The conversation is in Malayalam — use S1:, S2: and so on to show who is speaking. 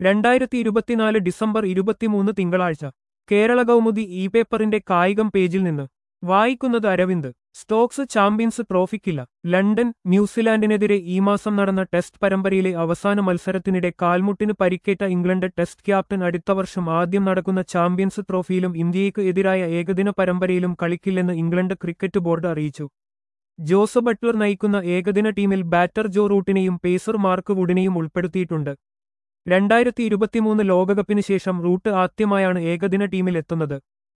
S1: രണ്ടായിരത്തി ഇരുപത്തിനാല് ഡിസംബർ ഇരുപത്തിമൂന്ന് തിങ്കളാഴ്ച കേരള കൗമുദി ഇ പേപ്പറിന്റെ കായികം പേജിൽ നിന്ന് വായിക്കുന്നത് അരവിന്ദ് സ്റ്റോക്സ് ചാമ്പ്യൻസ് ട്രോഫിക്കില്ല ലണ്ടൻ ന്യൂസിലാൻഡിനെതിരെ ഈ മാസം നടന്ന ടെസ്റ്റ് പരമ്പരയിലെ അവസാന മത്സരത്തിനിടെ കാൽമുട്ടിന് പരിക്കേറ്റ ഇംഗ്ലണ്ട് ടെസ്റ്റ് ക്യാപ്റ്റൻ അടുത്ത വർഷം ആദ്യം നടക്കുന്ന ചാമ്പ്യൻസ് ട്രോഫിയിലും ഇന്ത്യയ്ക്ക് എതിരായ ഏകദിന പരമ്പരയിലും കളിക്കില്ലെന്ന് ഇംഗ്ലണ്ട് ക്രിക്കറ്റ് ബോർഡ് അറിയിച്ചു ജോസ് ബട്ട്ലർ നയിക്കുന്ന ഏകദിന ടീമിൽ ബാറ്റർ ജോ റൂട്ടിനെയും പേസർ മാർക്ക് വുഡിനെയും ഉൾപ്പെടുത്തിയിട്ടുണ്ട് രണ്ടായിരത്തി ഇരുപത്തിമൂന്ന് ലോകകപ്പിന് ശേഷം റൂട്ട് ആദ്യമായാണ് ഏകദിന ടീമിൽ എത്തുന്നത്